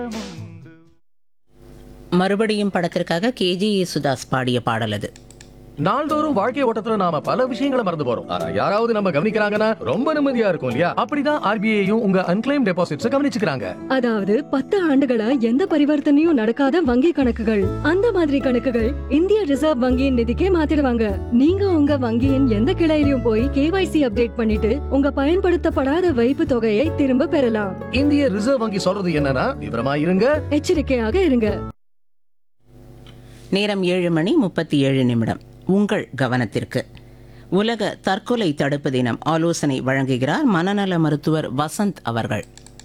மறுபடியும் படத்திற்காக கேஜி யேசுதாஸ் பாடிய பாடல் அது நாள்தோறும் வாழ்க்கை ஓட்டத்துல நாம பல விஷயங்களை மறந்து போறோம் ஆனா யாராவது நம்ம கவனிக்கிறாங்கன்னா ரொம்ப நிம்மதியா இருக்கும் இல்லையா அப்படிதான் ஆர்பிஐயும் உங்க அன்கிளைம் டெபாசிட்ஸ் கவனிச்சுக்கிறாங்க அதாவது பத்து ஆண்டுகளா எந்த பரிவர்த்தனையும் நடக்காத வங்கி கணக்குகள் அந்த மாதிரி கணக்குகள் இந்திய ரிசர்வ் வங்கியின் நிதிக்கே மாத்திடுவாங்க நீங்க உங்க வங்கியின் எந்த கிளையிலும் போய் கேவைசி அப்டேட் பண்ணிட்டு உங்க பயன்படுத்தப்படாத வைப்பு தொகையை திரும்ப பெறலாம் இந்திய ரிசர்வ் வங்கி சொல்றது என்னன்னா விவரமா இருங்க எச்சரிக்கையாக இருங்க நேரம் ஏழு மணி முப்பத்தி ஏழு நிமிடம் உங்கள் கவனத்திற்கு உலக தற்கொலை தடுப்பு தினம் ஆலோசனை வழங்குகிறார் மனநல மருத்துவர் வசந்த் அவர்கள்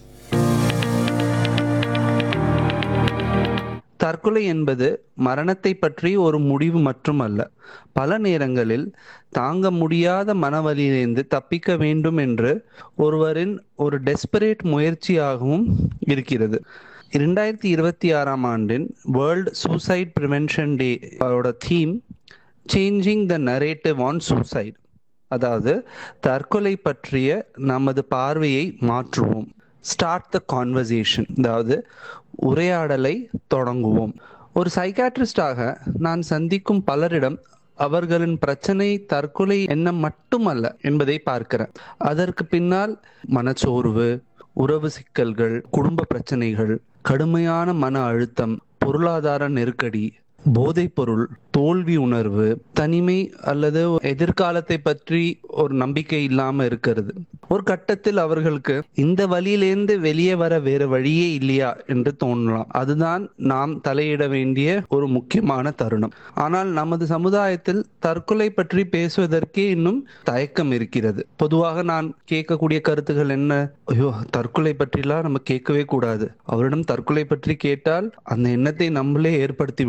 தற்கொலை என்பது மரணத்தை பற்றி ஒரு முடிவு மட்டுமல்ல பல நேரங்களில் தாங்க முடியாத மனவலியிலிருந்து தப்பிக்க வேண்டும் என்று ஒருவரின் ஒரு டெஸ்பரேட் முயற்சியாகவும் இருக்கிறது இரண்டாயிரத்தி இருபத்தி ஆறாம் ஆண்டின் வேர்ல்ட் சூசைட் ப்ரிவென்ஷன் டே அதோட theme changing the narrative on suicide அதாவது தற்கொலை பற்றிய நமது பார்வையை மாற்றுவோம் ஸ்டார்ட் த கான்வர்சேஷன் அதாவது உரையாடலை தொடங்குவோம் ஒரு சைக்காட்ரிஸ்டாக நான் சந்திக்கும் பலரிடம் அவர்களின் பிரச்சனை தற்கொலை எண்ணம் மட்டுமல்ல என்பதை பார்க்கிறேன் அதற்கு பின்னால் மனச்சோர்வு உறவு சிக்கல்கள் குடும்ப பிரச்சனைகள் கடுமையான மன அழுத்தம் பொருளாதார நெருக்கடி போதைப்பொருள் தோல்வி உணர்வு தனிமை அல்லது எதிர்காலத்தை பற்றி ஒரு நம்பிக்கை இல்லாம இருக்கிறது ஒரு கட்டத்தில் அவர்களுக்கு இந்த வழியிலேருந்து வெளியே வர வேற வழியே இல்லையா என்று தோணலாம் அதுதான் நாம் தலையிட வேண்டிய ஒரு முக்கியமான தருணம் ஆனால் நமது சமுதாயத்தில் தற்கொலை பற்றி பேசுவதற்கே இன்னும் தயக்கம் இருக்கிறது பொதுவாக நான் கேட்கக்கூடிய கருத்துகள் என்ன ஐயோ தற்கொலை பற்றிலாம் நம்ம கேட்கவே கூடாது அவரிடம் தற்கொலை பற்றி கேட்டால் அந்த எண்ணத்தை நம்மளே ஏற்படுத்தி